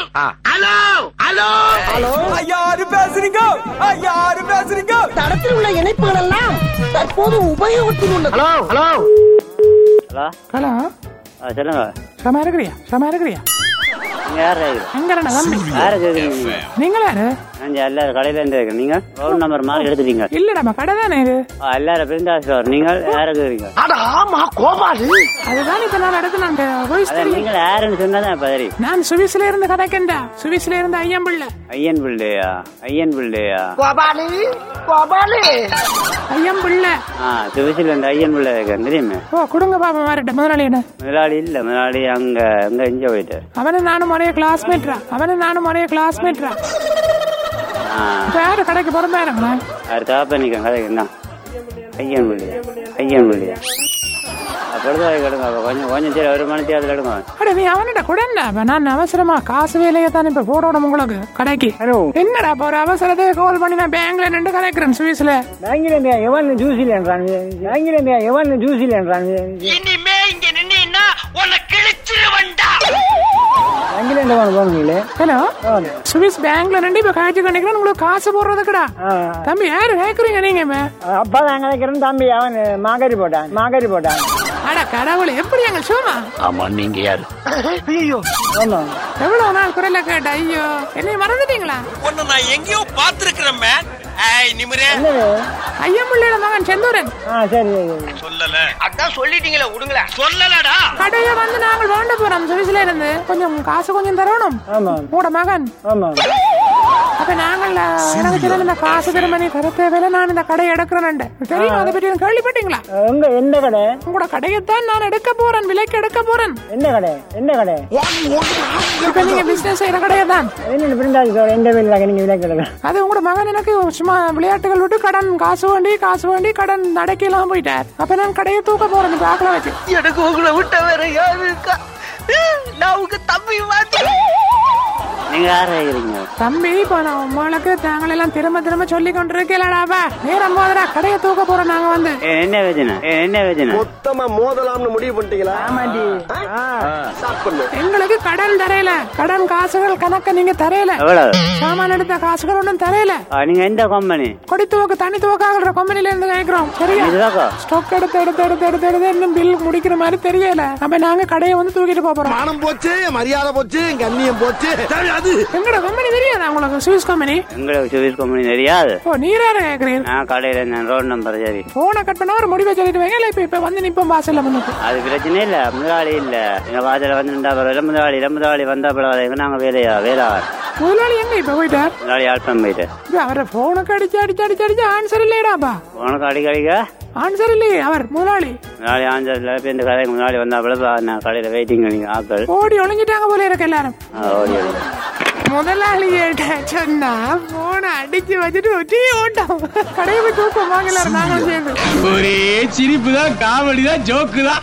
Hello hello hello யாரு பேசுறீங்க யாரு பேசுறீங்க தடத்தில் உள்ள இணைப்புகள் எல்லாம் தற்போது உபயோகத்தில் உள்ளது ஹலோ ஹலோ ஹலோ ஹலோ ஆ சொல்லுங்க சம இருக்கிறியா சம இருக்கிறியா நீங்க யார் இருக்கீங்க எங்க ரெண்டு தம்பி யாரை கேட்குறீங்க நீங்க யாரு நான் இங்க எல்லாரும் கடையில இருந்து இருக்கேன் நீங்க ஃபோன் நம்பர் மாதிரி எடுத்துட்டீங்க இல்லடா கடை தானே இது ஆ, எல்லாரும் பிருந்தாஸ் சார் நீங்கள் யாரை கேட்குறீங்க அட ஆமா கோபாலு அதுதான் இப்ப நான் எடுத்து நான் voice அதான் தெரியும் நீங்கள் யாருன்னு சொன்னாதான் இப்ப தெரியும் நான் சுவிஸ்ல இருந்து கதைக்கண்டா சுவிஸ்ல இருந்து ஐயம்பிள்ள ஐயன் பிள்ளையா ஐயன் பிள்ளையா கோபாலு கோபாலு ஐயம்பிள்ள ஆ சுவிசில் இந்த ஐயன் பிள்ளை இருக்கேன் தெரியுமே ஓ கொடுங்க பாப்பா மாறிட்ட முதலாளி என்ன முதலாளி இல்ல முதலாளி அங்க அங்க இங்க போயிட்டார் அவனும் நானும் ஒரே கிளாஸ்மேட்ரா அவனும் நானும் ஒரே கிளாஸ்மேட்ரா ஆ வேற கடைக்கு போறமே இருங்களேன் யார் தாப்பா நிற்க கதை என்ன ஐயன் பிள்ளையா ஐயன் பிள்ளையா பொழுதுவாய் கெடுங்க அப்ப கொஞ்சம் கொஞ்சம் சரி ஒரு மணி தேர்தல் எடுங்க அட நீ அவன்கிட்ட குடண்டா நான் அவசரமா காசு வேலையை தான் இப்ப போடணும் உங்களுக்கு கடைக்கு என்னடா இப்ப ஒரு அவசரத்துக்கு கால் பண்ணி நான் பேங்க்ல நின்று கதைக்கிறேன் சுவிஸ்ல பேங்கிலேந்தியா எவன் ஜூசிலேன்றான் பேங்கிலேந்தியா எவன் ஜூசிலேன்றான் இனிமே இங்க நின்னா உன்னை கிழிச்சிருவண்டா பேங்கிலேந்து போன போனீங்களே ஹலோ சுவிஸ் பேங்க்ல நின்று இப்ப காய்ச்சி கண்டிக்கிறேன் உங்களுக்கு காசு போடுறதுக்குடா தம்பி யாரு கேக்குறீங்க நீங்க இப்ப? அப்பா தான் கிடைக்கிறேன் தம்பி அவன் மாகரி போட்டான் மாகரி போட்டான் அட கடவுளே எப்படி எங்க சும்மா ஆமா நீங்க யாரு ஐயோ ஆமா எவ்வளவு நாள் குரல கேட்ட ஐயோ என்னை மறந்துட்டீங்களா உன்னை நான் எங்கேயோ பாத்துருக்கிறேன் மேன் ஏய் நிமிரே என்னது ஐயம்பிள்ளையோட மகன் செந்தூரன் ஆ சரி சரி, சரி சொல்லல அதான் சொல்லிட்டீங்களே விடுங்களேன் சொல்லலடா கடையை வந்து நாங்கள் வாண்ட போறோம் சுவிஸ்ல இருந்து கொஞ்சம் காசு கொஞ்சம் தரணும் ஆமா உங்களோட மகன் ஆமா அப்ப நாங்கள் எனக்கு தெரியும் இந்த காசு திரும்ப நீ தர தேவையில்ல நான் இந்த கடையை எடுக்கிறேன் தெரியும் அதை பற்றி எனக்கு கேள்விப்பட்டீங்களா எங்க எந்த கடை உங்களோட கடையைத்தான் நான் எடுக்க போறேன் விலைக்கு எடுக்க போறேன் எந்த கடை எந்த கடை இப்ப நீங்க பிசினஸ் செய்யற கடையை தான் என்ன பிரிந்தாஜி சார் எந்த வீட்டில் நீங்க விளையாட்டு அது உங்களோட மகன் எனக்கு சும்மா விளையாட்டுகள் விட்டு கடன் காசு வேண்டி காசு வேண்டி கடன் அடைக்கலாம் போயிட்டார் அப்ப நான் கடையை தூக்க போறேன் இப்ப ஆக்கல வச்சு எனக்கு உங்களை விட்ட வேற யாரு இருக்கா நான் உங்க தம்பி மாதிரி நீங்க யாரை கேட்குறீங்க தம்பி இப்ப நான் உங்களுக்கு தாங்கள் எல்லாம் திரும்ப திரும்ப சொல்லி கொண்டிருக்கலாடாப்பா நேரம் போதடா கடையை தூக்க போறோம் நாங்க வந்து ஏ, என்ன வேதனை ஏ, என்ன வேதனை மொத்தமா மோதலாம்னு முடிவு பண்ணிட்டீங்களா ஆமாண்டி ஸ்டார்ட் பண்ணு எங்களுக்கு கடன் தரையில கடன் காசுகள் கணக்க நீங்க தரையில எவ்வளவு சாமான் எடுத்த காசுகள் ஒன்றும் தரையில ஆ, நீங்க எந்த கம்பெனி கொடி துவக்கு தனி துவக்காகிற கம்பெனில இருந்து கேட்கிறோம் சரியா இதுதாக்கா ஸ்டாக் எடுத்து எடுத்து எடுத்து எடுத்து எடுத்து இன்னும் பில் முடிக்கிற மாதிரி தெரியல அப்ப நாங்க கடையை வந்து தூக்கிட்டு போப் போறோம் மானம் போச்சு மரியாதை போச்சு கண்ணியம் போச்சு சரி, அது எங்கட கம்பெனி தெரியாதா உங்களுக்கு சுவிஸ் கம்பெனி எங்களுக்கு சுவிஸ் கம்பெனி தெரியாது ஓ நீரார கேக்குறீங்க நான் கடையில இருந்தேன் ரோட் நம்பர் சரி போனை கட் பண்ணா ஒரு முடிவை சொல்லிட்டு வைங்க இல்ல இப்ப இப்ப வந்து நிப்போம் வாசல்ல முன்னுக்கு அது பிரச்சனை இல்ல முதலாளி இல்ல எங்க வாசல வந்து நின்றா பரவாயில்ல முதலாளி இல்ல முதலாளி வந்தா பரவாயில்ல நாங்க வேலையா வேலை முதலாளி எங்க இப்ப போயிட்டார் முதலாளி ஆழ்பம் போயிட்டு இப்ப அவரை போனுக்கு அடிச்சு அடிச்சு அடிச்சு அடிச்சு ஆன்சர் இல்லையடாப்பா உனக்கு அடிக்க அடிக்க ஆன்சர் இல்லையே அவர் முதலாளி முதலாளி ஆஞ்சதுல இப்ப இந்த கடைக்கு முன்னாடி வந்தா பரவ நான் கடையில வெயிட்டிங் பண்ணி ஆக்கள் ஓடி ஒளிஞ்சிட்டாங்க போல இருக்கு எல்லாரும் ஆ, ஓடி ஓடி முதலாளி சொன்னா போனை அடிச்சு வச்சுட்டு ஒட்டி ஓட்டம் கடையை போய் தூக்கம் வாங்கல நாங்களும் சேர்ந்து ஒரே சிரிப்பு தான் காமெடி தான் ஜோக்கு தான்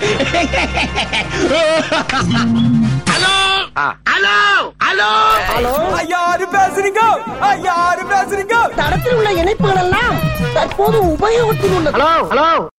ஹலோ ஹலோ ஹலோ ஹலோ யாரு பேசுறீங்க யாரு பேசுறீங்க தடத்தில் உள்ள இணைப்புகள் எல்லாம் தற்போது உபயோகத்தில் உள்ளது ஹலோ ஹலோ